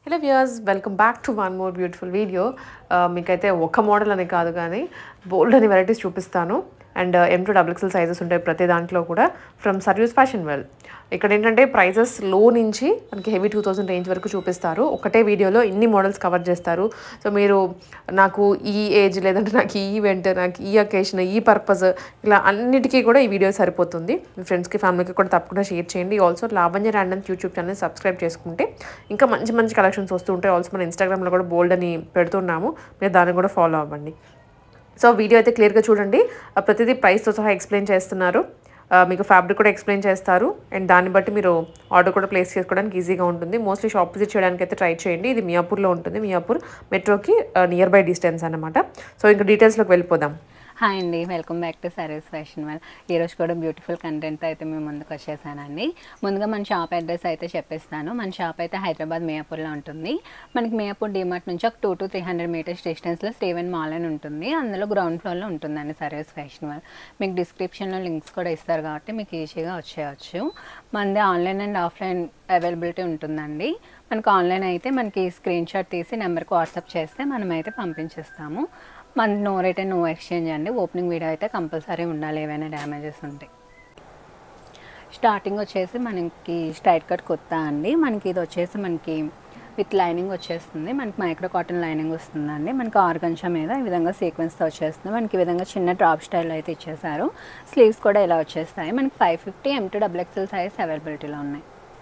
Hello viewers welcome back to one more beautiful video మీకైతే ఒక model అని కాదు కానీ బోల్డ్ అని వెరైటీస్ చూపిస్తాను and M to double XL sizes ఉంటాయి ప్రతి దాంట్లో కూడా ఫ్రమ్ సర్వీస్ ఫ్యాషన్ వెల్ ఇక్కడ ఏంటంటే ప్రైజెస్ లో నుంచి మనకి హెవీ టూ థౌసండ్ రేంజ్ వరకు చూపిస్తారు ఒకటే వీడియోలో ఇన్ని మోడల్స్ కవర్ చేస్తారు సో మీరు నాకు ఈ ఏజ్ లేదంటే నాకు ఈ ఈవెంట్ నాకు ఈ అకేషన్ ఈ పర్పస్ ఇలా అన్నిటికీ కూడా ఈ వీడియో సరిపోతుంది మీ ఫ్రెండ్స్కి ఫ్యామిలీకి కూడా తప్పకుండా షేర్ చేయండి also Lavanya random YouTube channel subscribe చేసుకుంటే ఇంకా మంచి మంచి కలెక్షన్స్ వస్తూ ఉంటాయి ఆల్సో మన ఇన్స్టాగ్రామ్లో కూడా బోల్డ్ అని పెడుతున్నాము మీరు దాన్ని కూడా ఫాలో అవ్వండి సో వీడియో అయితే క్లియర్గా చూడండి ఆ, ప్రతిదీ ప్రైస్తో సహా ఎక్స్ప్లెయిన్ చేస్తున్నారు ఆ, మీకు ఫ్యాబ్రిక్ కూడా ఎక్స్ప్లెయిన్ చేస్తారు అండ్ దాన్ని బట్టి మీరు ఆర్డర్ కూడా ప్లేస్ చేసుకోవడానికి ఈజీగా ఉంటుంది మోస్ట్లీ షాప్ విజిట్ చేయడానికి అయితే ట్రై చేయండి ఇది మియాపూర్లో ఉంటుంది మియాపూర్ మెట్రోకి నియర్ బై డిస్టెన్స్ అనమాట సో ఇంకా డీటెయిల్స్లోకి వెళ్ళిపోదాం హాయ్ అండి welcome back to service fashion well ఈరోజు కూడా బ్యూటిఫుల్ కంటెంట్ అయితే మేము ముందుకు వచ్చేసానండి ముందుగా మన షాప్ అడ్రస్ అయితే చెప్పిస్తాను మన షాప్ అయితే హైదరాబాద్ మియాపూర్లో ఉంటుంది మనకి మియాపూర్ డిమార్ట్ నుంచి ఒక two to three hundred meters డిస్టెన్స్లో స్టీవెన్ మాల్ అని ఉంటుంది అందులో గ్రౌండ్ ఫ్లోర్లో ఉంటుందండి సర్వీస్ ఫ్యాషన్ వెల్ మీకు డిస్క్రిప్షన్లో లింక్స్ కూడా ఇస్తారు కాబట్టి మీకు ఈజీగా వచ్చేయచ్చు మనది ఆన్లైన్ అండ్ ఆఫ్లైన్ అవైలబిలిటీ ఉంటుందండి మనకు ఆన్లైన్ అయితే మనకి స్క్రీన్ షాట్ తీసి నెంబర్కి వాట్సాప్ చేస్తే మనం అయితే పంపించేస్తాము మన నో రిటర్న్ నో ఎక్స్చేంజ్ అండి ఓపెనింగ్ వీడియో అయితే కంపల్సరీ ఉండాలి ఏవైనా డ్యామేజెస్ ఉంటాయి స్టార్టింగ్ వచ్చేసి మనకి స్ట్రైట్ కట్ కొత్త అండి మనకి ఇది వచ్చేసి మనకి విత్ లైనింగ్ వచ్చేస్తుంది మనకి మైక్రో కాటన్ లైనింగ్ వస్తుందండి మనకి ఆర్గంచా మీద ఈ విధంగా సీక్వెన్స్తో వచ్చేస్తుంది మనకి ఈ విధంగా చిన్న డ్రాప్ స్టైల్ అయితే ఇచ్చేసారు స్లీవ్స్ కూడా ఇలా వచ్చేస్తాయి మనకి five fifty M to double XL size అవైలబిలిటీలో ఉన్నాయి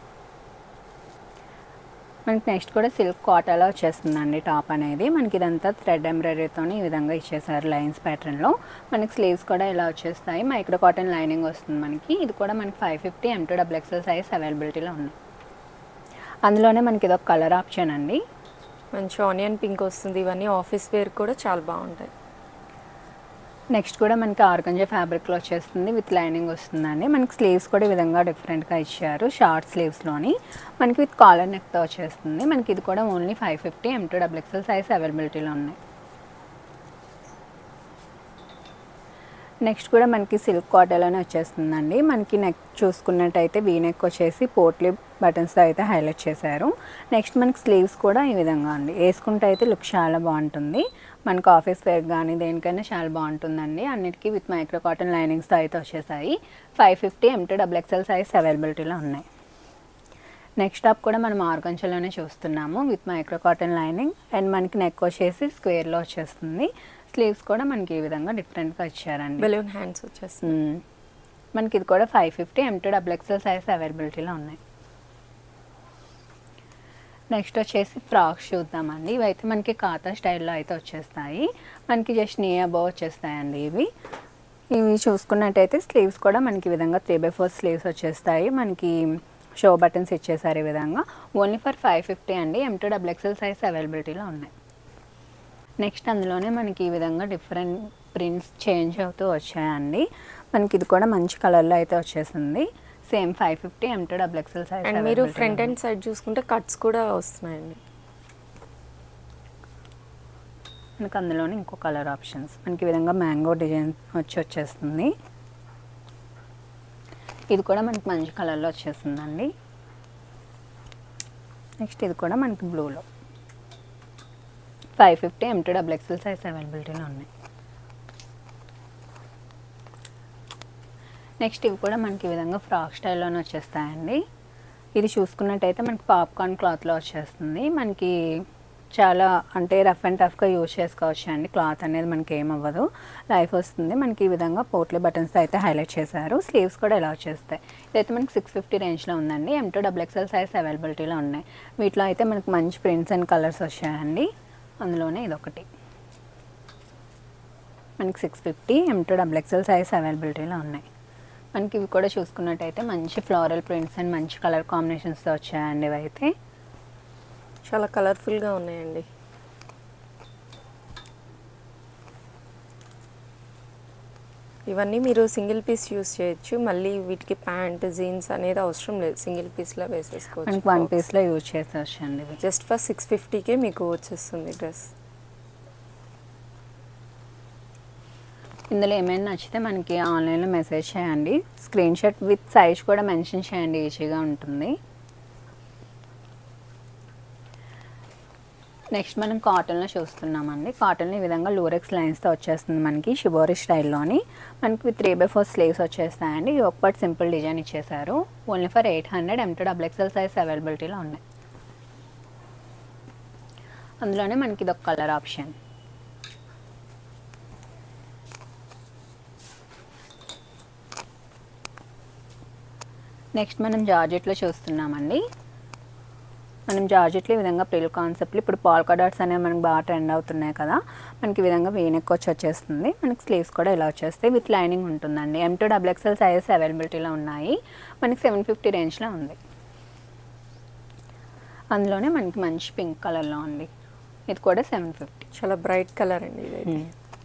మనకి నెక్స్ట్ కూడా సిల్క్ కాటాలో వచ్చేస్తుందండి టాప్ అనేది మనకి ఇదంతా థ్రెడ్ ఎంబ్రాయిడరీతో ఈ విధంగా ఇచ్చేసారు లైన్స్ ప్యాటర్న్లో మనకి స్లీవ్స్ కూడా ఇలా వచ్చేస్తాయి మైక్రో కాటన్ లైనింగ్ వస్తుంది మనకి ఇది కూడా మనకి five fifty M to double XL size అవైలబిలిటీలో ఉన్నాయి అందులోనే మనకి ఇది ఒక కలర్ ఆప్షన్ అండి మంచి ఆనియన్ పింక్ వస్తుంది ఇవన్నీ ఆఫీస్ వేర్ కూడా చాలా బాగుంటాయి నెక్స్ట్ కూడా మనకి ఆర్గంజా ఫ్యాబ్రిక్లో వచ్చేస్తుంది విత్ లైనింగ్ వస్తుందండి మనకి స్లీవ్స్ కూడా ఈ విధంగా డిఫరెంట్గా ఇచ్చారు షార్ట్ స్లీవ్స్లోని మనకి విత్ కాలర్ నెక్తో వచ్చేస్తుంది మనకి ఇది కూడా only five fifty M to double XL size అవైలబిలిటీలో ఉన్నాయి నెక్స్ట్ కూడా మనకి సిల్క్ కాటన్లోనే వచ్చేస్తుందండి మనకి నెక్ చూసుకున్నట్టయితే వీ నెక్ వచ్చేసి పోట్లీ బటన్స్తో అయితే హైలైట్ చేశారు నెక్స్ట్ మనకి స్లీవ్స్ కూడా ఈ విధంగా అండి వేసుకుంటే అయితే లుక్ చాలా బాగుంటుంది మనకు ఆఫీస్ వేర్ కానీ దేనికైనా చాలా బాగుంటుందండి అన్నిటికీ విత్ మైక్రో కాటన్ లైనింగ్స్తో అయితే వచ్చేసాయి five fifty M to double XL size అవైలబిలిటీలో ఉన్నాయి నెక్స్ట్ టాప్ కూడా మనం ఆర్గంచలోనే చూస్తున్నాము with micro cotton lining and మనకి నెక్ వచ్చేసి స్క్వేర్లో వచ్చేస్తుంది స్లీవ్స్ కూడా మనకి ఈ విధంగా డిఫరెంట్గా ఇచ్చారండి బెలూన్ హ్యాండ్స్ వచ్చేస్తుంది మ్మ్. మనకి ఇది కూడా five fifty M to double XL size అవైలబిలిటీలో ఉన్నాయి నెక్స్ట్ వచ్చేసి ఫ్రాక్స్ చూద్దామండి ఇవైతే మనకి కాతా స్టైల్లో అయితే వచ్చేస్తాయి మనకి జస్ట్ నీ అబౌవ్ వచ్చేస్తాయండి ఇవి ఇవి చూసుకున్నట్టయితే స్లీవ్స్ కూడా మనకి ఈ విధంగా త్రీ బై ఫోర్ స్లీవ్స్ వచ్చేస్తాయి మనకి షో బటన్స్ ఇచ్చేసారు ఈ విధంగా ఓన్లీ ఫర్ ఫైవ్ ఫిఫ్టీ అండి M to double XL size అవైలబిలిటీలో ఉన్నాయి నెక్స్ట్ అందులోనే మనకి ఈ విధంగా డిఫరెంట్ ప్రింట్స్ చేంజ్ అవుతూ వచ్చాయండి మనకి ఇది కూడా మంచి కలర్లో అయితే వచ్చేసింది same five fifty M to double XL size and మీరు ఫ్రంట్ అండ్ సైడ్ చూసుకుంటే కట్స్ కూడా వస్తున్నాయండి మనకి అందులోనే ఇంకో కలర్ ఆప్షన్స్ మనకి ఈ విధంగా మ్యాంగో డిజైన్ వచ్చి వచ్చేస్తుంది ఇది కూడా మనకి మంచి కలర్లో వచ్చేస్తుందండి నెక్స్ట్ ఇది కూడా మనకి బ్లూలో five fifty M to double XL size అవైలబిలిటీలో ఉన్నాయి నెక్స్ట్ ఇవి కూడా మనకి ఈ విధంగా ఫ్రాక్ స్టైల్లోనే వచ్చేస్తాయండి ఇది చూసుకున్నట్టయితే మనకి పాప్కార్న్ క్లాత్లో వచ్చేస్తుంది మనకి చాలా అంటే రఫ్ అండ్ టఫ్గా యూజ్ చేసుకోవచ్చు అండి క్లాత్ అనేది మనకి ఏమవ్వదు లైఫ్ వస్తుంది మనకి ఈ విధంగా పోట్లీ బటన్స్తో అయితే హైలైట్ చేశారు స్లీవ్స్ కూడా ఇలా వచ్చేస్తాయి ఇదైతే మనకి సిక్స్ ఫిఫ్టీ రేంజ్లో ఉందండి M to double XL size అవైలబిలిటీలో ఉన్నాయి వీటిలో అయితే మనకి మంచి ప్రింట్స్ అండ్ కలర్స్ వచ్చాయండి అందులోనే ఇదొకటి మనకి six fifty M to double XL size అవైలబిలిటీలో ఉన్నాయి మనకి ఇవి కూడా చూసుకున్నట్టయితే మంచి ఫ్లోరల్ ప్రింట్స్ అండ్ మంచి కలర్ కాంబినేషన్స్తో వచ్చాయండి ఇవి అయితే చాలా కలర్ఫుల్గా ఉన్నాయండి ఇవన్నీ మీరు సింగిల్ పీస్ యూస్ చేయొచ్చు మళ్ళీ వీటికి ప్యాంట్ జీన్స్ అనేది అవసరం లేదు సింగిల్ పీస్లో మనకి వన్ వేసేసుకోవచ్చు పీస్లో యూజ్ చేసేవచ్చండి ఇవి జస్ట్ ఫర్ సిక్స్ ఫిఫ్టీకే మీకు వచ్చేస్తుంది డ్రెస్ ఇందులో ఏమైనా నచ్చితే మనకి ఆన్లైన్లో మెసేజ్ చేయండి స్క్రీన్ షాట్ విత్ సైజ్ కూడా మెన్షన్ చేయండి ఈజీగా ఉంటుంది నెక్స్ట్ మనం కాటన్లో చూస్తున్నామండి కాటన్లో ఈ విధంగా లూరెక్స్ లైన్స్తో వచ్చేస్తుంది మనకి షిబోరి స్టైల్లోని మనకి త్రీ బై ఫోర్ స్లీవ్స్ వచ్చేస్తాయండి ఈ ఒక పార్ట్ సింపుల్ డిజైన్ ఇచ్చేసారు only for eight hundred M to double XL size అవైలబిలిటీలో ఉన్నాయి అందులోనే మనకి ఇది ఒక కలర్ ఆప్షన్ నెక్స్ట్ మనం జార్జెట్లో చూస్తున్నామండి మనం జార్జెట్లో ఈ విధంగా ప్రిల్ కాన్సెప్ట్లు ఇప్పుడు పాల్కా డాట్స్ అనేవి మనకి బాగా ట్రెండ్ అవుతున్నాయి కదా మనకి ఈ విధంగా వీనెక్ వచ్చి వచ్చేస్తుంది మనకి స్లీవ్స్ కూడా ఇలా వచ్చేస్తాయి విత్ లైనింగ్ ఉంటుందండి M to double XL sizes అవైలబిలిటీలో ఉన్నాయి మనకి సెవెన్ ఫిఫ్టీ రేంజ్లో ఉంది అందులోనే మనకి మంచి పింక్ కలర్లో ఉంది ఇది కూడా సెవెన్ ఫిఫ్టీ చాలా బ్రైట్ కలర్ అండి ఇదైతే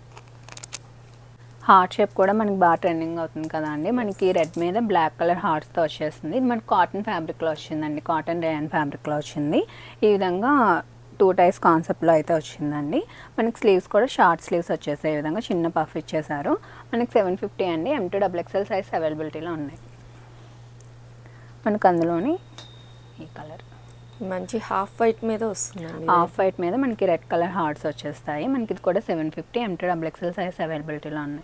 హార్ట్ షేప్ కూడా మనకి బాగా ట్రెండింగ్ అవుతుంది కదా అండి మనకి రెడ్ మీద బ్లాక్ కలర్ హార్ట్స్తో వచ్చేస్తుంది ఇది మనకి కాటన్ ఫ్యాబ్రిక్లో వచ్చిందండి కాటన్ రేయన్ ఫ్యాబ్రిక్లో వచ్చింది ఈ విధంగా టూ టైప్స్ కాన్సెప్ట్లో అయితే వచ్చిందండి మనకి స్లీవ్స్ కూడా షార్ట్ స్లీవ్స్ వచ్చేసాయి ఈ విధంగా చిన్న పఫ్ ఇచ్చేసారు మనకి సెవెన్ ఫిఫ్టీ అండి M to double XL size అవైలబిలిటీలో ఉన్నాయి మనకు అందులోని ఈ కలర్ మంచి హాఫ్ వైట్ మీద వస్తుందండి ఇది. హాఫ్ వైట్ మీద మనకి రెడ్ కలర్ హార్ట్స్ వచ్చేస్తాయి మనకి ఇది కూడా seven fifty M to double XL size అవైలబిలిటీలో ఉన్నాయి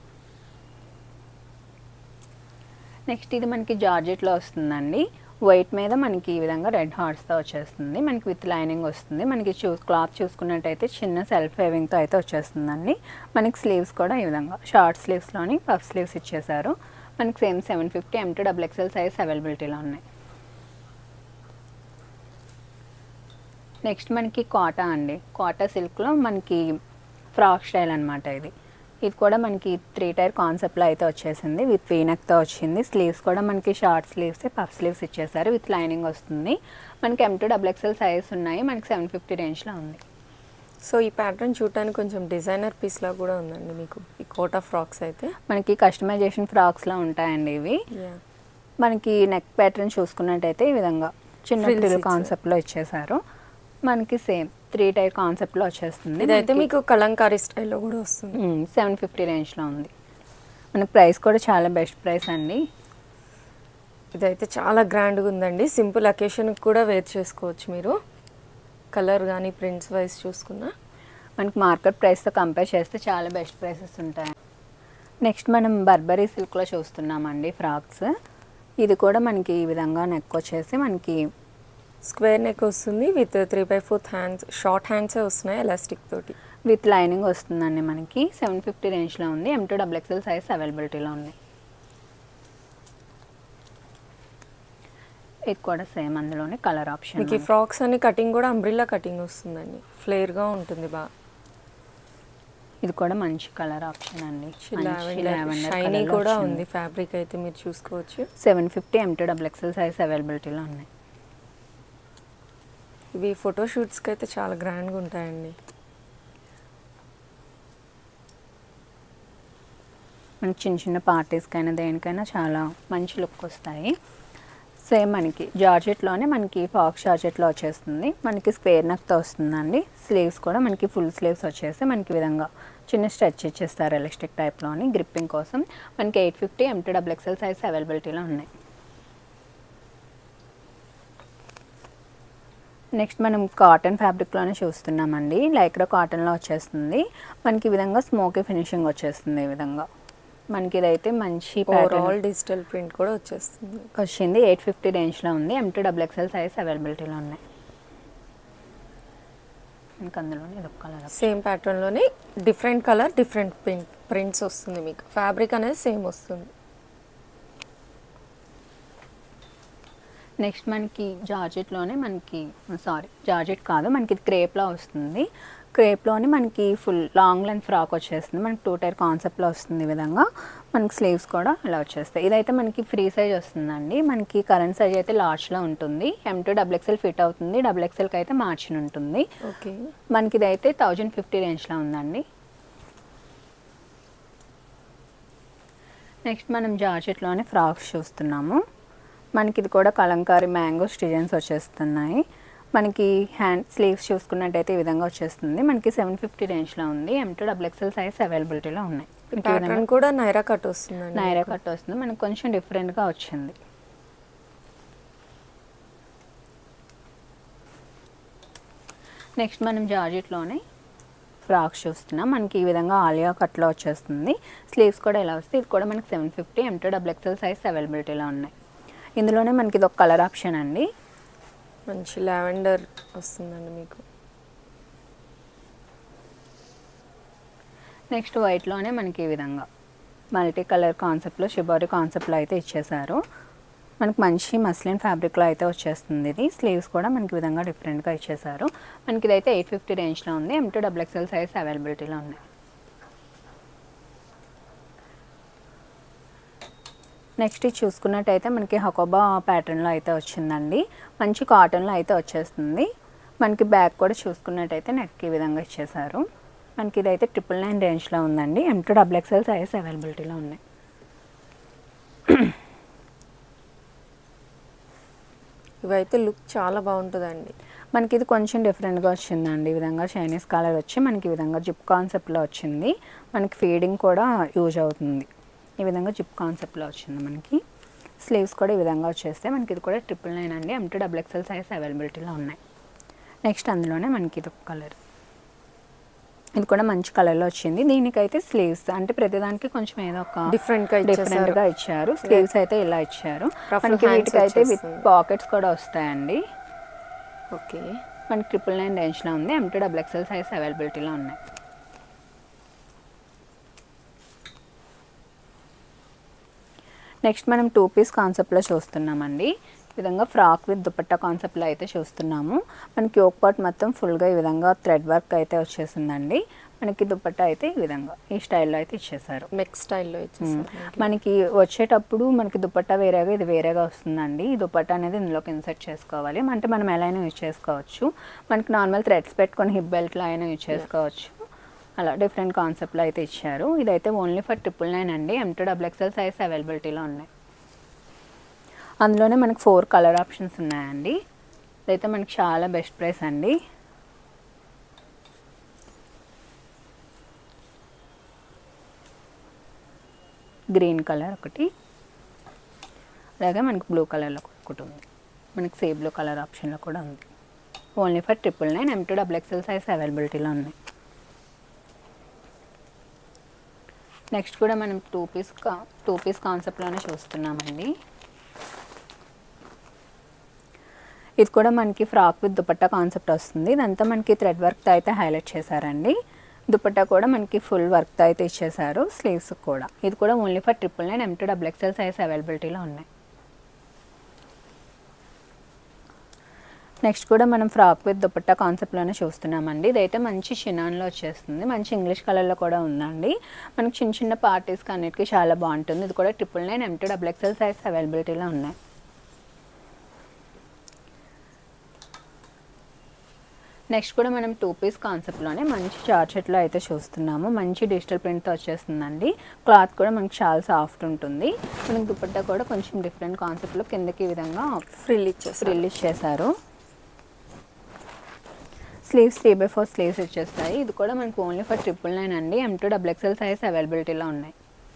నెక్స్ట్ ఇది మనకి జార్జెట్లో వస్తుందండి వైట్ మీద మనకి ఈ విధంగా రెడ్ హార్ట్స్తో వచ్చేస్తుంది మనకి విత్ లైనింగ్ వస్తుంది మనకి చూ క్లాత్ చూసుకున్నట్టయితే చిన్న సెల్ఫ్ హేవింగ్తో అయితే వచ్చేస్తుందండి మనకి స్లీవ్స్ కూడా ఈ విధంగా షార్ట్ స్లీవ్స్లోని పఫ్ స్లీవ్స్ ఇచ్చేసారు మనకి same seven fifty M to double XL size అవైలబిలిటీలో ఉన్నాయి నెక్స్ట్ మనకి కోటా అండి కోటా సిల్క్లో మనకి ఫ్రాక్ స్టైల్ అనమాట ఇది ఇది కూడా మనకి త్రీ టైర్ కాన్సెప్ట్లో అయితే వచ్చేసింది విత్ వీనక్తో వచ్చింది స్లీవ్స్ కూడా మనకి షార్ట్ స్లీవ్స్ పఫ్ స్లీవ్స్ ఇచ్చేసారు విత్ లైనింగ్ వస్తుంది మనకి M to double XL size ఉన్నాయి మనకి సెవెన్ ఫిఫ్టీ రేంజ్లో ఉంది సో ఈ ప్యాటర్న్ చూడటానికి కొంచెం డిజైనర్ పీస్ లా కూడా ఉందండి మీకు ఈ కోటా ఫ్రాక్స్ అయితే మనకి కస్టమైజేషన్ ఫ్రాక్స్లో ఉంటాయండి ఇవి Yeah. మనకి నెక్ ప్యాటర్న్ చూసుకున్నట్టయితే ఈ విధంగా చిన్న Frills ఫ్రిల్ ఇచ్చారు. కాన్సెప్ట్లో ఇచ్చేసారు మనకి సేమ్ త్రీ టైర్ కాన్సెప్ట్లో వచ్చేస్తుంది ఇదైతే మనకి- మీకు కలంకారీ స్టైల్లో కూడా వస్తుంది సెవెన్ ఫిఫ్టీ రేంజ్లో ఉంది మనకి ప్రైస్ కూడా చాలా బెస్ట్ ప్రైస్ అండి ఇదైతే చాలా గ్రాండ్గా ఉందండి సింపుల్ అకేషన్కి కూడా వేర్ చేసుకోవచ్చు మీరు కలర్ కానీ ప్రింట్స్ వైజ్ చూసుకున్నా మనకి మార్కెట్ ప్రైస్తో కంపేర్ చేస్తే చాలా బెస్ట్ ప్రైసెస్ ఉంటాయి నెక్స్ట్ మనం బర్బరీ సిల్క్లో చూస్తున్నామండి ఫ్రాక్స్ ఇది కూడా మనకి ఈ విధంగా నెక్ వచ్చేసి మనకి స్క్వేర్ నెక్ వస్తుంది with three by fourth hands short హ్యాండ్సే వస్తున్నాయి ఎలాస్టిక్ తోటి విత్ లైనింగ్ వస్తుందండి మనకి సెవెన్ ఫిఫ్టీ రేంజ్లో ఉంది M to double XL size అవైలబిలిటీలో ఉంది ఇది కూడా సేమ్ అందులోనే కలర్ ఆప్షన్ మీకు ఈ ఫ్రాక్స్ అన్ని కటింగ్ కూడా అంబ్రిల్లా కటింగ్ వస్తుందండి ఫ్లేర్గా ఉంటుంది బాగా ఇది కూడా మంచి కలర్ ఆప్షన్ అండి షైనీ కూడా ఉంది ఫ్యాబ్రిక్ అయితే మీరు చూసుకోవచ్చు seven fifty M to double XL size అవైలబిలిటీలో ఉన్నాయి ఇవి ఫోటోషూట్స్కి అయితే చాలా గ్రాండ్గా ఉంటాయండి మనకి చిన్న చిన్న పార్టీస్కైనా దేనికైనా చాలా మంచి లుక్ వస్తాయి సేమ్ మనకి జార్జెట్లోనే మనకి ఫాక్స్ జార్జెట్లో వచ్చేస్తుంది మనకి స్క్వేర్ నెక్తో వస్తుందండి స్లీవ్స్ కూడా మనకి ఫుల్ స్లీవ్స్ వచ్చేసి మనకి ఈ విధంగా చిన్న స్ట్రెచ్ ఇచ్చేస్తారు ఎలాస్టిక్ టైప్లోని గ్రిప్పింగ్ కోసం మనకి eight fifty M to double XL size అవైలబిలిటీలో ఉన్నాయి నెక్స్ట్ మనం కాటన్ ఫ్యాబ్రిక్లోనే చూస్తున్నామండి లైక్రా కాటన్లో వచ్చేస్తుంది మనకి ఈ విధంగా స్మోకీ ఫినిషింగ్ వచ్చేస్తుంది ఈ విధంగా మనకి ఇదైతే మంచి ప్యాటర్న్ ఓవరాల్ డిజిటల్ ప్రింట్ కూడా వచ్చేస్తుంది వచ్చింది ఎయిట్ ఫిఫ్టీ రేంజ్లో ఉంది M to double XL size అవైలబిలిటీలో ఉన్నాయి ఇంకా అందులోనే ఇది ఒక కలర్ సేమ్ ప్యాటర్న్లోనే different colour different print prints వస్తుంది మీకు ఫ్యాబ్రిక్ అనేది సేమ్ వస్తుంది నెక్స్ట్ మనకి జార్జెట్లోనే మనకి సారీ జార్జెట్ కాదు మనకి ఇది క్రేప్లో వస్తుంది క్రేప్లోని మనకి ఫుల్ లాంగ్ లెంత్ ఫ్రాక్ వచ్చేస్తుంది మనకి టూ టైర్ కాన్సెప్ట్లో వస్తుంది ఈ విధంగా మనకి స్లీవ్స్ కూడా ఇలా వచ్చేస్తాయి ఇదైతే మనకి ఫ్రీ సైజ్ వస్తుందండి మనకి కరెంట్ సైజ్ అయితే లార్జ్లో ఉంటుంది M to double XL fit అవుతుంది డబుల్ ఎక్స్ఎల్కి అయితే మార్జిన్ ఉంటుంది ఓకే మనకి ఇదైతే థౌజండ్ ఫిఫ్టీ రేంజ్లో ఉందండి నెక్స్ట్ మనం జార్జెట్లోనే ఫ్రాక్స్ చూస్తున్నాము మనకి ఇది కూడా కలంకారీ మ్యాంగోస్ డిజైన్స్ వచ్చేస్తున్నాయి మనకి హ్యాండ్ స్లీవ్స్ చూసుకున్నట్టయితే ఈ విధంగా వచ్చేస్తుంది మనకి సెవెన్ ఫిఫ్టీ రేంజ్లో ఉంది M to double XL size అవైలబిలిటీలో ఉన్నాయి మనకి ఈ విధంగా ప్యాటర్న్ కూడా నైరా కట్ వస్తుందండి నైరా కట్ వస్తుంది మనకి కొంచెం డిఫరెంట్గా వచ్చింది నెక్స్ట్ మనం జార్జెట్లోనే ఫ్రాక్స్ చూస్తున్నాం మనకి ఈ విధంగా ఆలియా కట్లో వచ్చేస్తుంది స్లీవ్స్ కూడా ఇలా వస్తాయి ఇది కూడా మనకి seven fifty M to double XL size అవైలబిలిటీలో ఉన్నాయి ఇందులోనే మనకి ఇది ఒక కలర్ ఆప్షన్ అండి మంచి లావెండర్ వస్తుందండి మీకు నెక్స్ట్ వైట్లోనే మనకి ఈ విధంగా మల్టీ కలర్ కాన్సెప్ట్లో షిబారి కాన్సెప్ట్లో అయితే ఇచ్చేసారు మనకి మంచి మస్లిన్ ఫ్యాబ్రిక్లో అయితే వచ్చేస్తుంది ఇది స్లీవ్స్ కూడా మనకి ఈ విధంగా డిఫరెంట్గా ఇచ్చేసారు మనకి ఇదైతే ఎయిట్ ఫిఫ్టీ రేంజ్లో ఉంది M to double XL size అవైలబిలిటీలో ఉన్నాయి నెక్స్ట్ ఇది చూసుకున్నట్టయితే మనకి హకోబా ప్యాటర్న్లో అయితే వచ్చిందండి మంచి కాటన్లో అయితే వచ్చేస్తుంది మనకి బ్యాక్ కూడా చూసుకున్నట్టయితే నెక్ ఈ విధంగా ఇచ్చేసారు మనకి ఇదైతే ట్రిపుల్ నైన్ రేంజ్లో ఉందండి M to double XL size అవైలబిలిటీలో ఉన్నాయి ఇవైతే లుక్ చాలా బాగుంటుందండి మనకి ఇది కొంచెం డిఫరెంట్గా వచ్చిందండి ఈ విధంగా చైనీస్ కలర్ వచ్చి మనకి ఈ విధంగా జిప్ కాన్సెప్ట్లో వచ్చింది మనకి ఫీడింగ్ కూడా యూజ్ అవుతుంది ఈ విధంగా జిప్ కాన్సెప్ట్లో వచ్చింది మనకి స్లీవ్స్ కూడా ఈ విధంగా వచ్చేస్తే మనకి ఇది కూడా ట్రిపుల్ నైన్ అండి M to double XL size అవైలబిలిటీలో ఉన్నాయి నెక్స్ట్ అందులోనే మనకి ఇది ఒక కలర్ ఇది కూడా మంచి కలర్లో వచ్చింది దీనికైతే స్లీవ్స్ అంటే ప్రతిదానికి కొంచెం ఏదో ఒక Different గా ఇచ్చేసారు. డిఫరెంట్ గా ఇచ్చారు స్లీవ్స్ అయితే ఇలా ఇచ్చారు Ruffle మనకి hands వీటికైతే విత్ వచ్చేస్తుంది. పాకెట్స్ కూడా వస్తాయండి ఓకే మనకి ట్రిపుల్ నైన్ రేంజ్లో ఉంది M to double XL size అవైలబిలిటీలో ఉన్నాయి నెక్స్ట్ మనం టూ పీస్ కాన్సెప్ట్లో చూస్తున్నామండి ఈ విధంగా ఫ్రాక్ విత్ దుపట్టా కాన్సెప్ట్లో అయితే చూస్తున్నాము మనకి యోక్ పార్ట్ మొత్తం ఫుల్గా ఈ విధంగా థ్రెడ్ వర్క్ అయితే వచ్చేసిందండి మనకి దుపట్టా అయితే ఈ విధంగా ఈ స్టైల్లో అయితే ఇచ్చేసారు నెక్ స్టైల్లో ఇచ్చేసారు మనకి వచ్చేటప్పుడు మనకి దుపట్టా వేరేగా ఇది వేరేగా వస్తుందండి ఈ దుపట్టా అనేది ఇందులోకి ఇన్సర్ట్ చేసుకోవాలి అంటే మనం ఎలా అయినా యూజ్ చేసుకోవచ్చు మనకి నార్మల్ థ్రెడ్స్ పెట్టుకొని హిప్ బెల్ట్లో అయినా యూజ్ చేసుకోవచ్చు అలా డిఫరెంట్ కాన్సెప్ట్లో అయితే ఇచ్చారు ఇదైతే ఓన్లీ ఫర్ ట్రిపుల్ నైన్ అండి M to double XL size అవైలబిలిటీలో ఉన్నాయి అందులోనే మనకి ఫోర్ కలర్ ఆప్షన్స్ ఉన్నాయండి ఇదైతే మనకి చాలా బెస్ట్ ప్రైస్ అండి గ్రీన్ కలర్ ఒకటి అలాగే మనకి బ్లూ కలర్లో ఒకటి ఉంది మనకి సీ బ్లూ కలర్ ఆప్షన్లో కూడా ఉంది only for triple nine M to double XL size అవైలబిలిటీలో ఉన్నాయి నెక్స్ట్ కూడా మనం టూ పీస్ కా టూ పీస్ కాన్సెప్ట్లోనే చూస్తున్నామండి ఇది కూడా మనకి ఫ్రాక్ విత్ దుపట్టా కాన్సెప్ట్ వస్తుంది ఇదంతా మనకి థ్రెడ్ వర్క్తో అయితే హైలైట్ చేశారండి దుపట్టా కూడా మనకి ఫుల్ వర్క్తో అయితే ఇచ్చేసారు స్లీవ్స్ కూడా ఇది కూడా only for triple nine M to double XL size అవైలబిలిటీలో ఉన్నాయి నెక్స్ట్ కూడా మనం ఫ్రాక్ విత్ దుపట్టా కాన్సెప్ట్లోనే చూస్తున్నామండి ఇదైతే మంచి షినాన్లో వచ్చేస్తుంది మంచి ఇంగ్లీష్ కలర్లో కూడా ఉందండి మనకి చిన్న చిన్న పార్టీస్కి అన్నిటికీ చాలా బాగుంటుంది ఇది కూడా triple nine M to double XL size అవైలబిలిటీలో ఉన్నాయి నెక్స్ట్ కూడా మనం టూ పీస్ కాన్సెప్ట్లోనే మంచి చార్చెట్లో అయితే చూస్తున్నాము మంచి డిజిటల్ ప్రింట్తో వచ్చేస్తుందండి క్లాత్ కూడా మనకి చాలా సాఫ్ట్ ఉంటుంది మనకి దుపట్టా కూడా కొంచెం డిఫరెంట్ కాన్సెప్ట్లో కిందకి ఈ విధంగా ఫ్రిల్ ఇచ్చేసారు రిలీజ్ చేశారు sleeves three by four sleeves వచ్చేస్తాయి ఇది కూడా మనకు ఓన్లీ ఫర్ ట్రిపుల్ నైన్ అండి M to double XL size అవైలబిలిటీలో ఉన్నాయి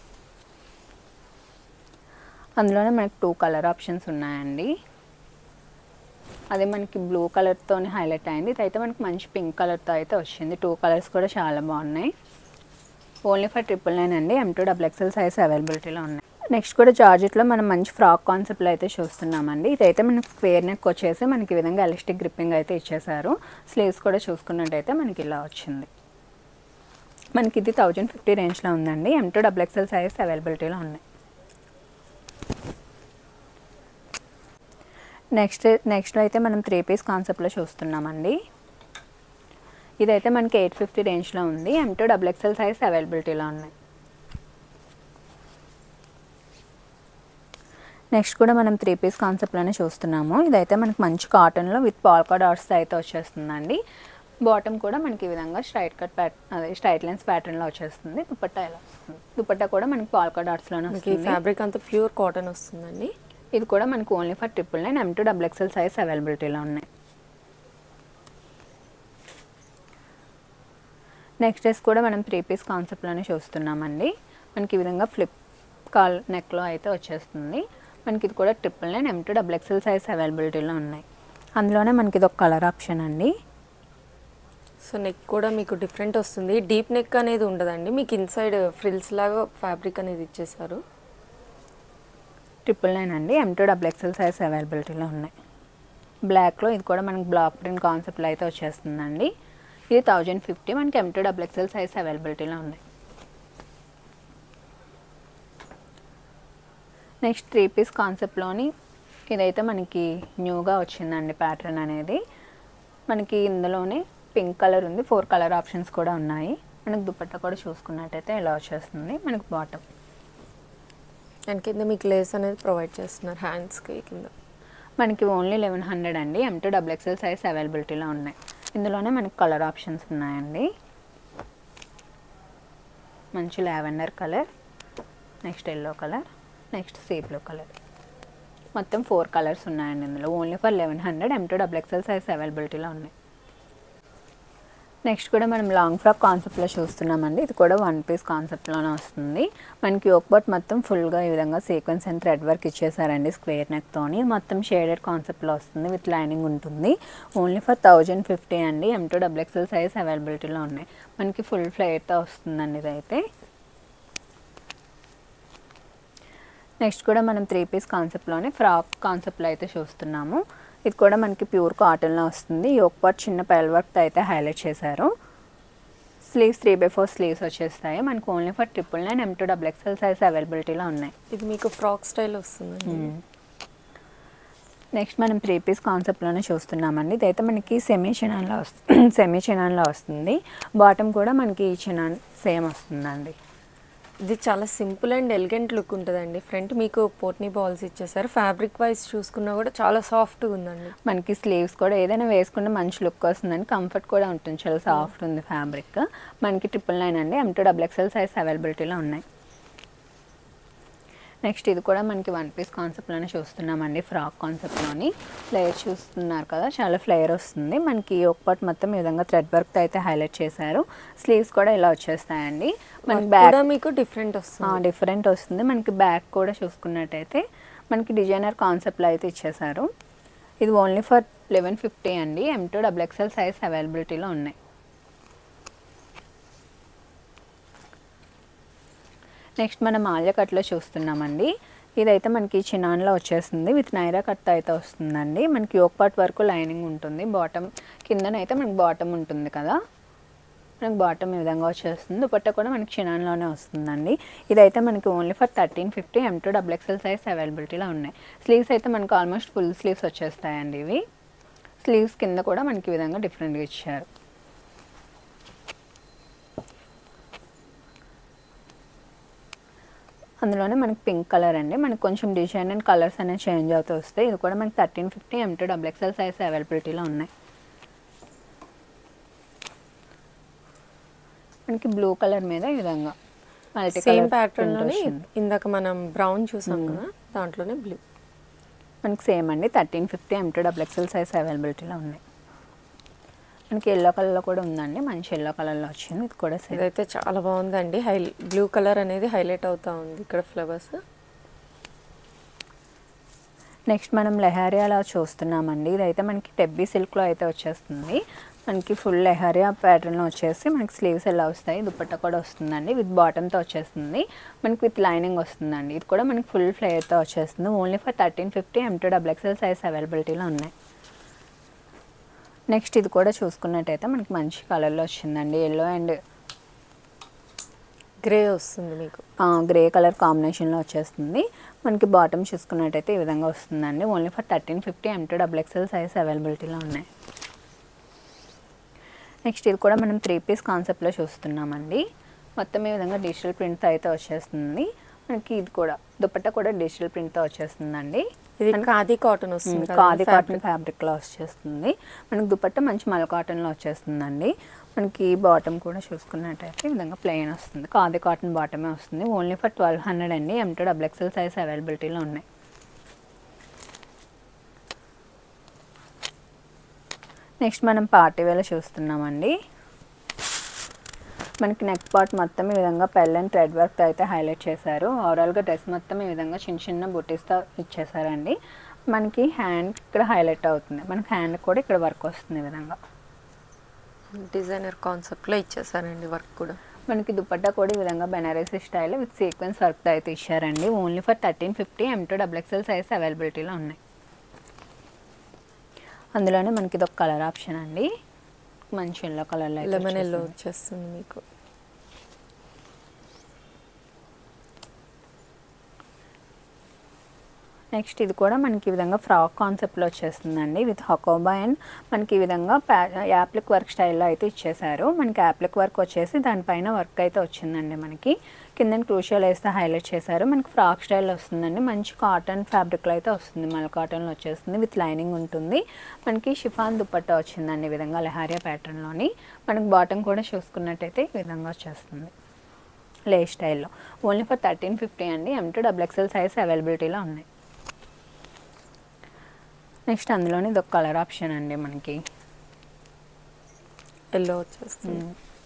అందులోనే మనకి టూ కలర్ ఆప్షన్స్ ఉన్నాయండి అదే మనకి బ్లూ కలర్తో హైలైట్ అయింది ఇదైతే మనకి మంచి పింక్ కలర్తో అయితే వచ్చింది టూ కలర్స్ కూడా చాలా బాగున్నాయి ఓన్లీ ఫర్ ట్రిపుల్ నైన్ అండి M to double XL size అవైలబిలిటీలో ఉన్నాయి నెక్స్ట్ కూడా జార్జెట్లో మనం మంచి ఫ్రాక్ కాన్సెప్ట్లో అయితే చూస్తున్నామండి ఇదైతే మనకి స్క్వేర్ నెక్ వచ్చేసి మనకి ఈ విధంగా ఎలాస్టిక్ గ్రిప్పింగ్ అయితే ఇచ్చేసారు స్లీవ్స్ కూడా చూసుకున్నట్టయితే మనకి ఇలా వచ్చింది మనకి ఇది థౌజండ్ ఫిఫ్టీ రేంజ్లో ఉందండి M to double XL size అవైలబిలిటీలో ఉన్నాయి నెక్స్ట్ నెక్స్ట్ అయితే మనం త్రీ పీస్ కాన్సెప్ట్లో చూస్తున్నామండి ఇదైతే మనకి ఎయిట్ ఫిఫ్టీ రేంజ్లో ఉంది M to double XL size అవైలబిలిటీలో ఉన్నాయి నెక్స్ట్ కూడా మనం త్రీ పీస్ కాన్సెప్ట్లోనే చూస్తున్నాము ఇదైతే మనకి మంచి కాటన్లో విత్ పాల్కా డాట్స్ అయితే వచ్చేస్తుందండి బాటమ్ కూడా మనకి ఈ విధంగా స్ట్రైట్ కట్ ప్యాట్ అదే స్ట్రైట్ లైన్స్ ప్యాటర్న్లో వచ్చేస్తుంది దుపట్టా ఇలా వస్తుంది దుపట్టా కూడా మనకి పాల్కా డాట్స్లోనే మనకి ఈ వస్తుంది ఫ్యాబ్రిక్ అంతా ప్యూర్ కాటన్ వస్తుందండి ఇది కూడా మనకు only for triple nine M to double XL size అవైలబిలిటీలో ఉన్నాయి నెక్స్ట్ డ్రెస్ కూడా మనం త్రీ పీస్ కాన్సెప్ట్లోనే చూస్తున్నామండి మనకి ఈ విధంగా ఫ్లిప్ కాల్ నెక్లో అయితే వచ్చేస్తుంది మనకి ఇది కూడా triple nine M to double XL size అవైలబిలిటీలో ఉన్నాయి అందులోనే మనకి ఇది ఒక కలర్ ఆప్షన్ అండి సో నెక్ కూడా మీకు డిఫరెంట్ వస్తుంది డీప్ నెక్ అనేది ఉండదండి మీకు ఇన్సైడ్ ఫ్రిల్స్ లాగా ఫ్యాబ్రిక్ అనేది ఇచ్చేసారు ట్రిపుల్ నైన్ అండి M to double XL size అవైలబిలిటీలో ఉన్నాయి బ్లాక్లో ఇది కూడా మనకి బ్లాక్ ప్రింట్ కాన్సెప్ట్లో అయితే వచ్చేస్తుందండి ఇది థౌజండ్ ఫిఫ్టీ మనకి M to double XL size అవైలబిలిటీలో ఉన్నాయి నెక్స్ట్ త్రీ పీస్ కాన్సెప్ట్లోని ఇదైతే మనకి న్యూగా వచ్చిందండి ప్యాటర్న్ అనేది మనకి ఇందులోనే పింక్ కలర్ ఉంది ఫోర్ కలర్ ఆప్షన్స్ కూడా ఉన్నాయి మనకి దుపట్టా కూడా చూసుకున్నట్టయితే ఇలా వచ్చేస్తుంది మనకి బాటమ్ అండ్ కింద మీకు లేస్ అనేది ప్రొవైడ్ చేస్తున్నారు హ్యాండ్స్కి కింద మనకి ఓన్లీ లెవెన్ హండ్రెడ్ అండి M to double XL size అవైలబిలిటీలో ఉన్నాయి ఇందులోనే మనకి కలర్ ఆప్షన్స్ ఉన్నాయండి మంచి lavender colour next yellow colour next sea blue colour మొత్తం ఫోర్ కలర్స్ ఉన్నాయండి ఇందులో only for eleven hundred M to double XL size అవైలబిలిటీలో ఉన్నాయి నెక్స్ట్ కూడా మనం లాంగ్ ఫ్రాక్ కాన్సెప్ట్లో చూస్తున్నామండి ఇది కూడా వన్ పీస్ కాన్సెప్ట్లోనే వస్తుంది మనకి ఒకబట్ మొత్తం ఫుల్గా ఈ విధంగా సీక్వెన్స్ అండ్ థ్రెడ్ వర్క్ ఇచ్చేసారండి స్క్వేర్ నెక్తోని మొత్తం షేడెడ్ కాన్సెప్ట్లో వస్తుంది విత్ లైనింగ్ ఉంటుంది ఓన్లీ ఫర్ థౌజండ్ ఫిఫ్టీ అండి M to double XL size అవైలబిలిటీలో ఉన్నాయి మనకి ఫుల్ ఫ్లేర్తో వస్తుందండి ఇదైతే నెక్స్ట్ కూడా మనం త్రీ పీస్ కాన్సెప్ట్లోనే ఫ్రాక్ కాన్సెప్ట్లో అయితే చూస్తున్నాము ఇది కూడా మనకి ప్యూర్ కాటన్లో వస్తుంది యోక్ పార్ట్ చిన్న పెల్ వర్క్ అయితే హైలైట్ చేశారు sleeves three by four sleeves వచ్చేస్తాయి మనకు only for triple nine M to double XL size అవైలబిలిటీలో ఉన్నాయి ఇది మీకు ఫ్రాక్ స్టైల్ వస్తుందండి నెక్స్ట్ మనం త్రీ పీస్ కాన్సెప్ట్లోనే చూస్తున్నామండి ఇదైతే మనకి సెమీ చినాన్లో వస్తుంది సెమీ చినాన్లో వస్తుంది బాటమ్ కూడా మనకి చినాన్ సేమ్ వస్తుందండి ఇది చాలా సింపుల్ అండ్ ఎలిగెంట్ లుక్ ఉంటుందండి ఫ్రంట్ మీకు పోట్నీ బాల్స్ ఇచ్చేసారు ఫ్యాబ్రిక్ వైజ్ చూసుకున్నా కూడా చాలా సాఫ్ట్గా ఉందండి మనకి స్లీవ్స్ కూడా ఏదైనా వేసుకుంటే మంచి లుక్ వస్తుందండి కంఫర్ట్ కూడా ఉంటుంది చాలా సాఫ్ట్ ఉంది ఫ్యాబ్రిక్ మనకి ట్రిపుల్ నైన్ అండి M to double XL size అవైలబిలిటీలో ఉన్నాయి నెక్స్ట్ ఇది కూడా మనకి వన్ పీస్ కాన్సెప్ట్లోనే చూస్తున్నామండి ఫ్రాక్ కాన్సెప్ట్లోని ఫ్లేయర్ చూస్తున్నారు కదా చాలా ఫ్లేయర్ వస్తుంది మనకి ఒక పార్ట్ మొత్తం ఈ విధంగా థ్రెడ్ వర్క్ అయితే హైలైట్ చేశారు స్లీవ్స్ కూడా ఇలా వచ్చేస్తాయండి మనకి బ్యాక్ కూడా మీకు డిఫరెంట్ వస్తుంది డిఫరెంట్ వస్తుంది మనకి బ్యాక్ కూడా చూసుకున్నట్టయితే మనకి డిజైనర్ కాన్సెప్ట్లో అయితే ఇచ్చేసారు ఇది ఓన్లీ ఫర్ లెవెన్ ఫిఫ్టీ అండి M to double XL size అవైలబిలిటీలో ఉన్నాయి నెక్స్ట్ మనం ఆలియా కట్లో చూస్తున్నామండి ఇదైతే మనకి చినాన్లో వచ్చేస్తుంది విత్ నైరా కట్ అయితే వస్తుందండి మనకి యోక్ పార్ట్ వరకు లైనింగ్ ఉంటుంది బాటమ్ కిందనైతే మనకి బాటమ్ ఉంటుంది కదా మనకి బాటమ్ ఈ విధంగా వచ్చేస్తుంది దుపట్టా కూడా మనకి చినాన్లోనే వస్తుందండి ఇదైతే మనకి only for thirteen fifty M to double XL size అవైలబిలిటీలో ఉన్నాయి స్లీవ్స్ అయితే మనకు ఆల్మోస్ట్ ఫుల్ స్లీవ్స్ వచ్చేస్తాయండి ఇవి స్లీవ్స్ కింద కూడా మనకి ఈ విధంగా డిఫరెంట్గా ఇచ్చారు అందులోనే మనకి పింక్ కలర్ అండి మనకి కొంచెం డిజైన్ అండ్ కలర్స్ అనేవి చేంజ్ అవుతూ వస్తాయి ఇది కూడా మనకి thirteen fifty M to double XL size అవైలబిలిటీలో ఉన్నాయి మనకి బ్లూ కలర్ మీద ఈ విధంగా మల్టీ సేమ్ ప్యాటర్న్ లోనే ఇందాక మనం బ్రౌన్ చూసాం కదా దాంట్లోనే బ్లూ మనకి సేమ్ అండి thirteen fifty M to double XL size అవైలబిలిటీలో ఉన్నాయి మనకి ఎల్లో కలర్లో కూడా ఉందండి మంచి ఎల్లో కలర్లో వచ్చింది ఇది కూడా సేమ్ ఇదైతే చాలా బాగుందండి హై బ్లూ కలర్ అనేది హైలైట్ అవుతా ఉంది ఇక్కడ ఫ్లవర్స్ నెక్స్ట్ మనం లెహారియాలో చూస్తున్నామండి ఇదైతే మనకి టెబ్బీ సిల్క్లో అయితే వచ్చేస్తుంది మనకి ఫుల్ లెహారియా ప్యాటర్న్లో వచ్చేసి మనకి స్లీవ్స్ ఎలా వస్తాయి దుపట్టా కూడా వస్తుందండి విత్ బాటమ్తో వచ్చేస్తుంది మనకి విత్ లైనింగ్ వస్తుందండి ఇది కూడా మనకి ఫుల్ ఫ్లేయర్తో వచ్చేస్తుంది only for thirteen fifty M to double XL size అవైలబిలిటీలో ఉన్నాయి నెక్స్ట్ ఇది కూడా చూసుకున్నట్టయితే మనకి మంచి కలర్లో వచ్చిందండి ఎల్లో అండ్ గ్రే వస్తుంది మీకు గ్రే కలర్ కాంబినేషన్లో వచ్చేస్తుంది మనకి బాటమ్ చూసుకున్నట్టయితే ఈ విధంగా వస్తుందండి only for thirteen fifty M to double XL size అవైలబిలిటీలో ఉన్నాయి నెక్స్ట్ ఇది కూడా మనం త్రీ పీస్ కాన్సెప్ట్లో చూస్తున్నామండి మొత్తం ఈ విధంగా డిజిటల్ ప్రింట్ అయితే వచ్చేస్తుంది మనకి ఇది కూడా దుపట్టా కూడా డిజిటల్ ప్రింట్తో వచ్చేస్తుందండి ఇది ఖాదీ కాటన్ వస్తుంది కదా ఖాదీ fabric. కాటన్ ఫ్యాబ్రిక్లో వచ్చేస్తుంది మనకి దుపట్టా మంచి మల కాటన్లో వచ్చేస్తుందండి మనకి బాటమ్ కూడా చూసుకున్నట్టయితే ఈ విధంగా ప్లెయిన్ వస్తుంది ఖాదీ కాటన్ బాటమే వస్తుంది ఓన్లీ ఫర్ ట్వెల్వ్ హండ్రెడ్ అండి M to double XL size అవైలబిలిటీలో ఉన్నాయి నెక్స్ట్ మనం పార్టీ వేళ చూస్తున్నామండి మనకి నెక్ పార్ట్ మొత్తం ఈ విధంగా పెల్ అండ్ థ్రెడ్ వర్క్ అయితే హైలైట్ చేశారు ఓవరాల్గా డ్రెస్ మొత్తం ఈ విధంగా చిన్న చిన్న బుటీస్తో ఇచ్చేసారండి మనకి హ్యాండ్ ఇక్కడ హైలైట్ అవుతుంది మనకి హ్యాండ్ కూడా ఇక్కడ వర్క్ వస్తుంది ఈ విధంగా డిజైనర్ కాన్సెప్ట్లో ఇచ్చేసారండి వర్క్ కూడా మనకి దుపట్టా కూడా ఈ విధంగా Banarasi style with sequence work అయితే ఇచ్చారండి only for thirteen fifty M to double XL size అవైలబిలిటీలో ఉన్నాయి అందులోనే మనకి ఇది ఒక కలర్ ఆప్షన్ అండి మంచి ఎల్లో కలర్లో లెమన్ ఎల్లో వచ్చేస్తుంది మీకు నెక్స్ట్ ఇది కూడా మనకి ఈ విధంగా ఫ్రాక్ కాన్సెప్ట్లో వచ్చేస్తుందండి విత్ హకోబా అండ్ మనకి ఈ విధంగా యాప్లిక్ వర్క్ స్టైల్లో అయితే ఇచ్చేసారు మనకి యాప్లిక్ వర్క్ వచ్చేసి దానిపైన వర్క్ అయితే వచ్చిందండి మనకి కింద క్రూషియల్ వేస్తే హైలైట్ చేశారు మనకి ఫ్రాక్ స్టైల్లో వస్తుందండి మంచి కాటన్ ఫ్యాబ్రిక్లో అయితే వస్తుంది మల్ కాటన్లో వచ్చేస్తుంది విత్ లైనింగ్ ఉంటుంది మనకి షిఫాన్ దుపట్టా వచ్చిందండి ఈ విధంగా లెహారియా ప్యాటర్న్లోని మనకి బాటమ్ కూడా చూసుకున్నట్టయితే ఈ విధంగా వచ్చేస్తుంది లే స్టైల్లో ఓన్లీ ఫర్ థర్టీన్ ఫిఫ్టీ అండి M to double XL size అవైలబిలిటీలో ఉన్నాయి నెక్స్ట్ అందులోనే ఇది ఒక కలర్ ఆప్షన్ అండి మనకి ఎల్లో వచ్చేస్తుంది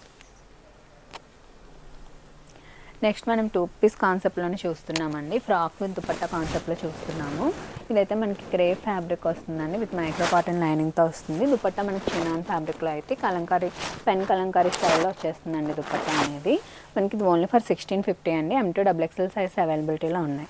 నెక్స్ట్ మనం టూ పీస్ కాన్సెప్ట్లోనే చూస్తున్నామండి ఫ్రాక్ విత్ దుపట్టా కాన్సెప్ట్లో చూస్తున్నాము ఇదైతే మనకి క్రే ఫ్యాబ్రిక్ వస్తుందండి విత్ మైక్రో కాటన్ లైనింగ్తో వస్తుంది దుపట్టా మనకి చిన్నాన్ ఫ్యాబ్రిక్లో అయితే కలంకారీ పెన్ కలంకారీ స్టైల్లో వచ్చేస్తుందండి దుపట్టా అనేది మనకి ఇది ఓన్లీ ఫర్ సిక్స్టీన్ ఫిఫ్టీ అండి M to double XL size అవైలబిలిటీలో ఉన్నాయి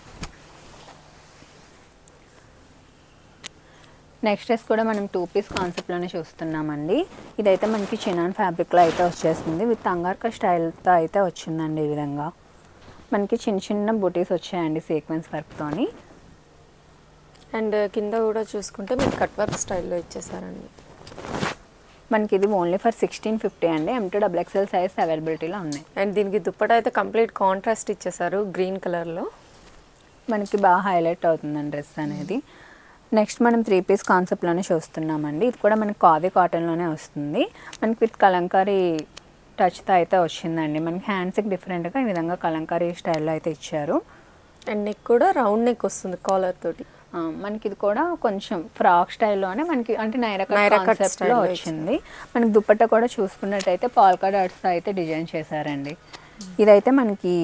నెక్స్ట్ డ్రెస్ కూడా మనం టూ పీస్ కాన్సెప్ట్లోనే చూస్తున్నామండి ఇదైతే మనకి చినాన్ ఫ్యాబ్రిక్లో అయితే వచ్చేస్తుంది విత్ అంగార్క స్టైల్తో అయితే వచ్చిందండి ఈ విధంగా మనకి చిన్న చిన్న బుటీస్ వచ్చాయండి సీక్వెన్స్ వర్క్తోని అండ్ కింద కూడా చూసుకుంటే మీకు కట్ వర్క్ స్టైల్లో ఇచ్చేసారండి మనకి ఇది ఓన్లీ ఫర్ సిక్స్టీన్ ఫిఫ్టీ అండి M to double XL size అవైలబిలిటీలో ఉన్నాయి అండ్ దీనికి దుప్పట అయితే కంప్లీట్ కాంట్రాస్ట్ ఇచ్చేసారు గ్రీన్ కలర్లో మనకి బాగా హైలైట్ అవుతుందండి డ్రెస్ అనేది నెక్స్ట్ మనం త్రీ పీస్ కాన్సెప్ట్లోనే చూస్తున్నామండి ఇది కూడా మనకి కావీ కాటన్లోనే వస్తుంది మనకి విత్ కలంకారీ టచ్తో అయితే వచ్చిందండి మనకి హ్యాండ్స్కి డిఫరెంట్గా ఈ విధంగా కలంకారీ స్టైల్లో అయితే ఇచ్చారు అండ్ నెక్ కూడా రౌండ్ నెక్ వస్తుంది కాలర్ తోటి ఆ, మనకి ఇది కూడా కొంచెం ఫ్రాక్ స్టైల్లోనే మనకి అంటే నైరా నైరా కట్ కాన్సెప్ట్లో స్టైల్లో వచ్చింది మనకి దుపట్టా కూడా చూసుకున్నట్టయితే పాల్కా డాట్స్తో అయితే డిజైన్ చేశారండి ఇదైతే మనకి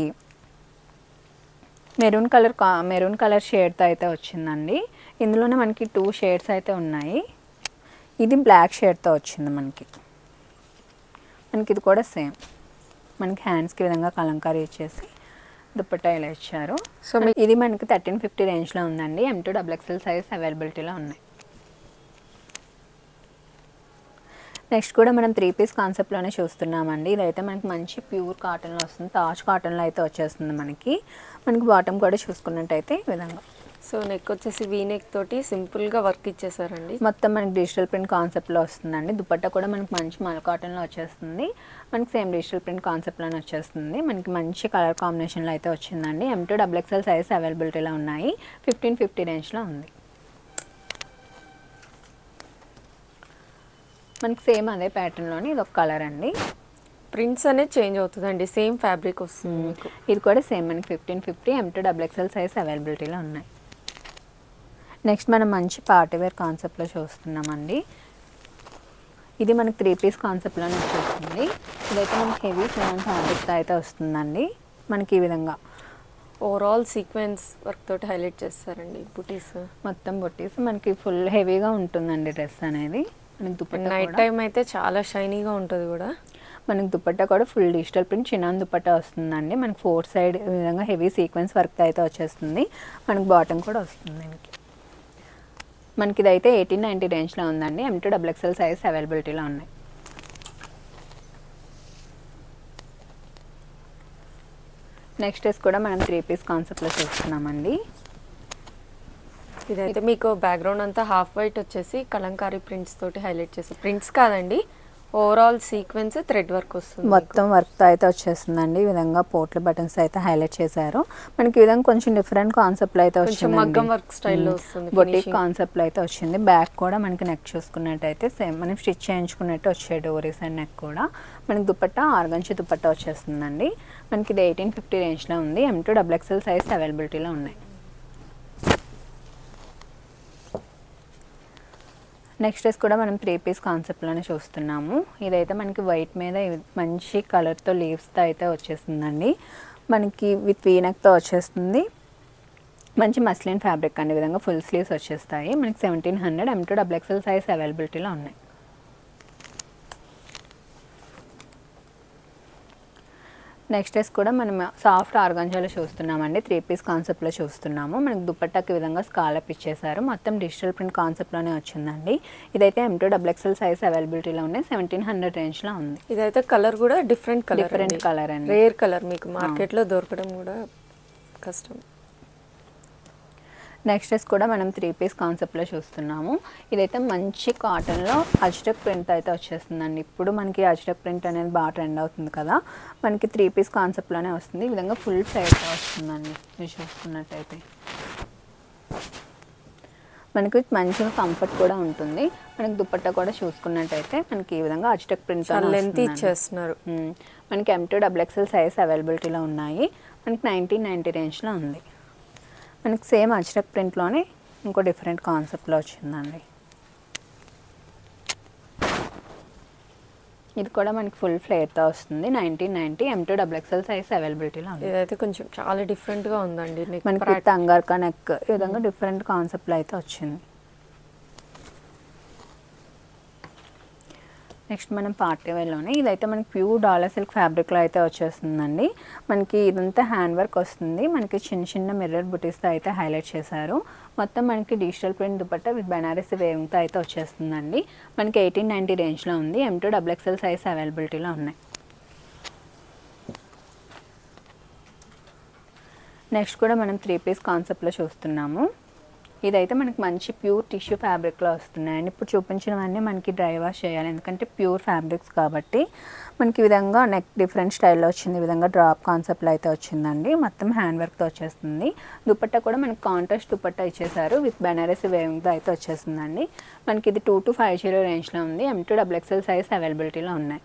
మెరూన్ కలర్ మెరూన్ కలర్ షేడ్తో అయితే వచ్చిందండి ఇందులోనే మనకి టూ షేడ్స్ అయితే ఉన్నాయి ఇది బ్లాక్ షేడ్తో వచ్చింది మనకి మనకి ఇది కూడా సేమ్ మనకి హ్యాండ్స్కి విధంగా కలంకారీ ఇచ్చేసి దుప్పట్టా ఇలా ఇచ్చారు సో మీ ఇది మనకి థర్టీన్ ఫిఫ్టీ రేంజ్లో ఉందండి M to double XL size అవైలబిలిటీలో ఉన్నాయి నెక్స్ట్ కూడా మనం త్రీ పీస్ కాన్సెప్ట్లోనే చూస్తున్నామండి ఇదైతే మనకి మంచి ప్యూర్ కాటన్లో వస్తుంది తాజ్ కాటన్లో అయితే వచ్చేస్తుంది మనకి మనకి బాటమ్ కూడా చూసుకున్నట్టయితే ఈ విధంగా సో నెక్ వచ్చేసి వీ నెక్ తోటి సింపుల్గా వర్క్ ఇచ్చేసారండి మొత్తం మనకి డిజిటల్ ప్రింట్ కాన్సెప్ట్లో వస్తుందండి దుపట్టా కూడా మనకి మంచి మల కాటన్లో వచ్చేస్తుంది మనకి సేమ్ డిజిటల్ ప్రింట్ కాన్సెప్ట్లోనే వచ్చేస్తుంది మనకి మంచి కలర్ కాంబినేషన్లో అయితే వచ్చిందండి M to double XL size అవైలబిలిటీలో ఉన్నాయి ఫిఫ్టీన్ ఫిఫ్టీ రేంజ్లో ఉంది మనకి సేమ్ అదే ప్యాటర్న్లోని ఇది ఒక కలర్ అండి ప్రింట్స్ అనేది చేంజ్ అవుతుందండి సేమ్ ఫ్యాబ్రిక్ వస్తుంది మీకు ఇది కూడా సేమ్ మనకి fifteen fifty M to double XL size అవైలబిలిటీలో ఉన్నాయి నెక్స్ట్ మనం మంచి పార్టీ వేర్ కాన్సెప్ట్లో చూస్తున్నామండి ఇది మనకి త్రీ పీస్ కాన్సెప్ట్లోనే వచ్చేస్తుంది ఇదైతే మనకి హెవీ చిన్న ఫ్యాబ్రిక్తో అయితే వస్తుందండి మనకి ఈ విధంగా ఓవరాల్ సీక్వెన్స్ వర్క్ తోటి హైలైట్ చేస్తారండి బుటీస్ మొత్తం బొట్టీస్ మనకి ఫుల్ హెవీగా ఉంటుందండి డ్రెస్ అనేది మనకి దుపట్టా నైట్ కూడా- టైం అయితే చాలా షైనీగా ఉంటుంది కూడా మనకి దుపట్టా కూడా ఫుల్ డిజిటల్ ప్రింట్ చిన్న దుపట్టా వస్తుందండి మనకి ఫోర్ సైడ్ ఈ విధంగా హెవీ సీక్వెన్స్ వర్క్ అయితే వచ్చేస్తుంది మనకి బాటమ్ కూడా వస్తుంది దీనికి మనకి ఇదైతే ఎయిటీన్ నైంటీ రేంజ్లో ఉందండి M to double XL size అవైలబిలిటీలో ఉన్నాయి నెక్స్ట్ డ్రెస్ కూడా మనం త్రీ పీస్ కాన్సెప్ట్లో చూస్తున్నామండి ఇదైతే మీకు బ్యాక్గ్రౌండ్ అంతా హాఫ్ వైట్ వచ్చేసి కలంకారీ ప్రింట్స్ తోటి హైలైట్ చేస్తారు ప్రింట్స్ కాదండి ఓవరాల్ సీక్వెన్స్ థ్రెడ్ వర్క్ వస్తుంది మీకు. మొత్తం వర్క్తో అయితే వచ్చేస్తుందండి ఈ విధంగా పోట్ల బటన్స్ అయితే హైలైట్ చేశారు మనకి ఈ విధంగా కొంచెం డిఫరెంట్ కాన్సెప్ట్లో అయితే కొంచెం వచ్చింది మగ్గం వర్క్ స్టైల్లో వస్తుంది బొటిక్ finishing. కాన్సెప్ట్లో అయితే వచ్చింది బ్యాక్ కూడా మనకి నెక్ చూసుకున్నట్టయితే సేమ్ మనం స్టిచ్ చేయించుకున్నట్టు వచ్చే డోరీస్ అండ్ నెక్ కూడా మనకి దుపట్టా ఆర్గంచి దుపట్టా వచ్చేస్తుందండి మనకి ఇది ఎయిటీన్ ఫిఫ్టీ రేంజ్లో ఉంది M to double XL size అవైలబిలిటీలో ఉన్నాయి నెక్స్ట్ డ్రెస్ కూడా మనం త్రీ పీస్ కాన్సెప్ట్లోనే చూస్తున్నాము ఇదైతే మనకి వైట్ మీద ఇవి- మంచి కలర్తో లీవ్స్తో అయితే వచ్చేస్తుందండి మనకి విత్ వీనక్తో వచ్చేస్తుంది మంచి మస్లిన్ ఫ్యాబ్రిక్ అండి ఈ విధంగా ఫుల్ స్లీవ్స్ వచ్చేస్తాయి మనకి seventeen hundred M to double XL size అవైలబిలిటీలో ఉన్నాయి నెక్స్ట్ డ్రెస్ కూడా మనం సాఫ్ట్ ఆర్గంజాలో చూస్తున్నామండి త్రీ పీస్ కాన్సెప్ట్లో చూస్తున్నాము మనకి దుపట్టాకి ఈ విధంగా స్కాలప్ ఇచ్చేసారు మొత్తం డిజిటల్ ప్రింట్ కాన్సెప్ట్లోనే వచ్చిందండి ఇదైతే M to double XL size అవైలబిలిటీలో ఉన్నాయి సెవెంటీన్ హండ్రెడ్ రేంజ్లో ఉంది ఇదైతే కలర్ కూడా డిఫరెంట్ కలర్ డిఫరెంట్ కలర్ అండి రేర్ కలర్ మీకు మార్కెట్లో దొరకడం కూడా కష్టం నెక్స్ట్ డ్రెస్ కూడా మనం త్రీ పీస్ కాన్సెప్ట్లో చూస్తున్నాము ఇదైతే మంచి కాటన్లో అజ్టక్ ప్రింట్ అయితే వచ్చేస్తుందండి ఇప్పుడు మనకి అజ్టక్ ప్రింట్ అనేది బాగా ట్రెండ్ అవుతుంది కదా మనకి త్రీ పీస్ కాన్సెప్ట్లోనే వస్తుంది ఈ విధంగా ఫుల్ సైజ్ వస్తుందండి మీరు చూసుకున్నట్టయితే మనకి మంచిగా కంఫర్ట్ కూడా ఉంటుంది మనకి దుపట్టా కూడా చూసుకున్నట్టయితే మనకి ఈ విధంగా అజ్టక్ ప్రింట్ చాలా లెంత్ ఇచ్చేస్తున్నారు మ్మ్. మనకి M to double XL size అవైలబిలిటీలో ఉన్నాయి మనకి నైన్టీన్ నైంటీ రేంజ్లో ఉంది మనకి సేమ్ అజ్రక్ ప్రింట్లోనే ఇంకో డిఫరెంట్ కాన్సెప్ట్లో వచ్చిందండి ఇది కూడా మనకి ఫుల్ ఫ్లేర్తో వస్తుంది nineteen ninety M to double XL size అవైలబిలిటీలో ఉంది ఇదైతే కొంచెం చాలా డిఫరెంట్ గా ఉందండి నీకు మనకి విత్ అంగార్కా నెక్ ఈ విధంగా డిఫరెంట్ కాన్సెప్ట్లో అయితే వచ్చింది నెక్స్ట్ మనం పార్టీ వేర్లోనే ఇదైతే మనకి ప్యూర్ డాలర్ సిల్క్ ఫ్యాబ్రిక్లో అయితే వచ్చేస్తుందండి మనకి ఇదంతా హ్యాండ్ వర్క్ వస్తుంది మనకి చిన్న చిన్న మిర్రర్ బుటీస్తో అయితే హైలైట్ చేశారు మొత్తం మనకి digital print dupatta with Banarasi వేవింగ్తో అయితే వచ్చేస్తుందండి మనకి ఎయిటీన్ నైంటీ రేంజ్లో ఉంది M to double XL size అవైలబిలిటీలో ఉన్నాయి నెక్స్ట్ కూడా మనం త్రీ పీస్ కాన్సెప్ట్లో చూస్తున్నాము ఇదైతే మనకి మంచి ప్యూర్ టిష్యూ ఫ్యాబ్రిక్లో వస్తున్నాయండి ఇప్పుడు చూపించినవన్నీ మనకి డ్రై వాష్ చేయాలి ఎందుకంటే ప్యూర్ ఫ్యాబ్రిక్స్ కాబట్టి మనకి ఈ విధంగా నెక్ డిఫరెంట్ స్టైల్లో వచ్చింది ఈ విధంగా డ్రాప్ కాన్సెప్ట్లో అయితే వచ్చిందండి మొత్తం హ్యాండ్ వర్క్తో వచ్చేస్తుంది దుపట్టా కూడా మనకి కాంట్రాస్ట్ దుపట్టా ఇచ్చేసారు విత్ బెనారసీ వేవింగ్తో అయితే వచ్చేస్తుందండి మనకి ఇది టూ టు ఫైవ్ జీరో రేంజ్లో ఉంది M to double XL size అవైలబిలిటీలో ఉన్నాయి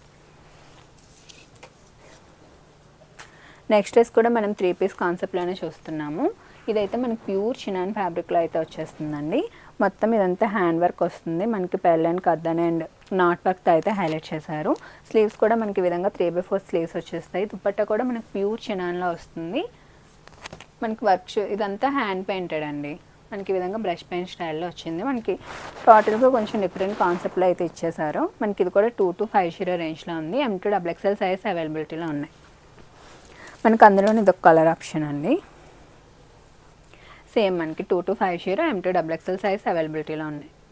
నెక్స్ట్ డ్రెస్ కూడా మనం త్రీ పీస్ కాన్సెప్ట్లోనే చూస్తున్నాము ఇదైతే మనకి ప్యూర్ చినాన్ ఫ్యాబ్రిక్లో అయితే వచ్చేస్తుందండి మొత్తం ఇదంతా హ్యాండ్ వర్క్ వస్తుంది మనకి పెళ్ళ అండ్ కద్దన్ అండ్ నాట్ వర్క్తో అయితే హైలైట్ చేశారు స్లీవ్స్ కూడా మనకి ఈ విధంగా త్రీ బై ఫోర్ స్లీవ్స్ వచ్చేస్తాయి దుపట్టా కూడా మనకి ప్యూర్ చినాన్లో వస్తుంది మనకి వర్క్ షూ- ఇదంతా హ్యాండ్ పెయింటెడ్ అండి మనకి ఈ విధంగా బ్రష్ పెయింట్ స్టైల్లో వచ్చింది మనకి టోటల్గా కొంచెం డిఫరెంట్ కాన్సెప్ట్లో అయితే ఇచ్చేసారు మనకి ఇది కూడా టూ టు ఫైవ్ జీరో రేంజ్లో ఉంది M to double XL size అవైలబిలిటీలో ఉన్నాయి మనకి అందులోని ఇది ఒక కలర్ ఆప్షన్ అండి సేమ్ మనకి two two five zero M to double XL size అవైలబిలిటీలో ఉన్నాయి